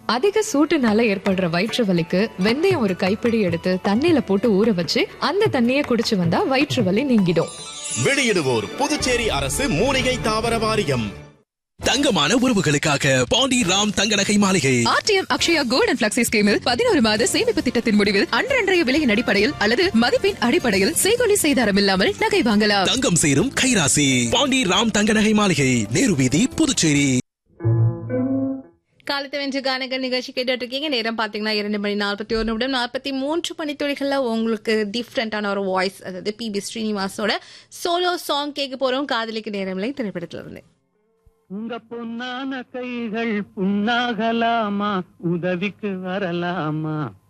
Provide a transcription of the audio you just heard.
அதிக சூட்டுனால ஏற்படுற வயிற்று வலிக்கு வெந்தயம் ஒரு கைப்பிடி எடுத்து தண்ணியில போட்டு ஊற வச்சு அந்த தண்ணியை குடிச்சு வந்தா வயிற்று வலி நீங்கிடும் வெளியிடுவோர் புதுச்சேரி அரசு மூலிகை தாவர வாரியம் தங்கமான உறவுகளுக்காக பாண்டி ராம் தங்க நகை மாளிகை RTM Akshaya gold and flexi ஸ்கீமில் பதினோரு மாத சேமிப்பு திட்டத்தின் முடிவில் அன்றன்றைய விலையின் அடிப்படையில் அல்லது மதிப்பின் அடிப்படையில் செய்கொலி செய்தாரம் இல்லாமல் நகை வாங்கலாம் தங்கம் சேரும் கைராசி பாண்டி ராம் தங்க நகை மாளிகை நேரு வீதி புதுச்சேரி காலத்தை வென்று கானங்கள் நிகழ்ச்சி கேட்டுட்டு இருக்கீங்க நேரம் பாத்தீங்கன்னா இரண்டு மணி நாற்பத்தி ஒரு நிமிடம் நாற்பத்தி மூன்று மணித்துளிகள்ல உங்களுக்கு டிஃப்ரெண்டான ஒரு வாய்ஸ் அதாவது பிபி ஸ்ரீனிவாசோட சோலோ சாங் கேட்க போறோம் காதலிக்கு நேரமில்லை திரைப்படத்துல இருந்து உங்க பொன்னான கைகள் புண்ணாகலாமா உதவிக்கு வரலாமா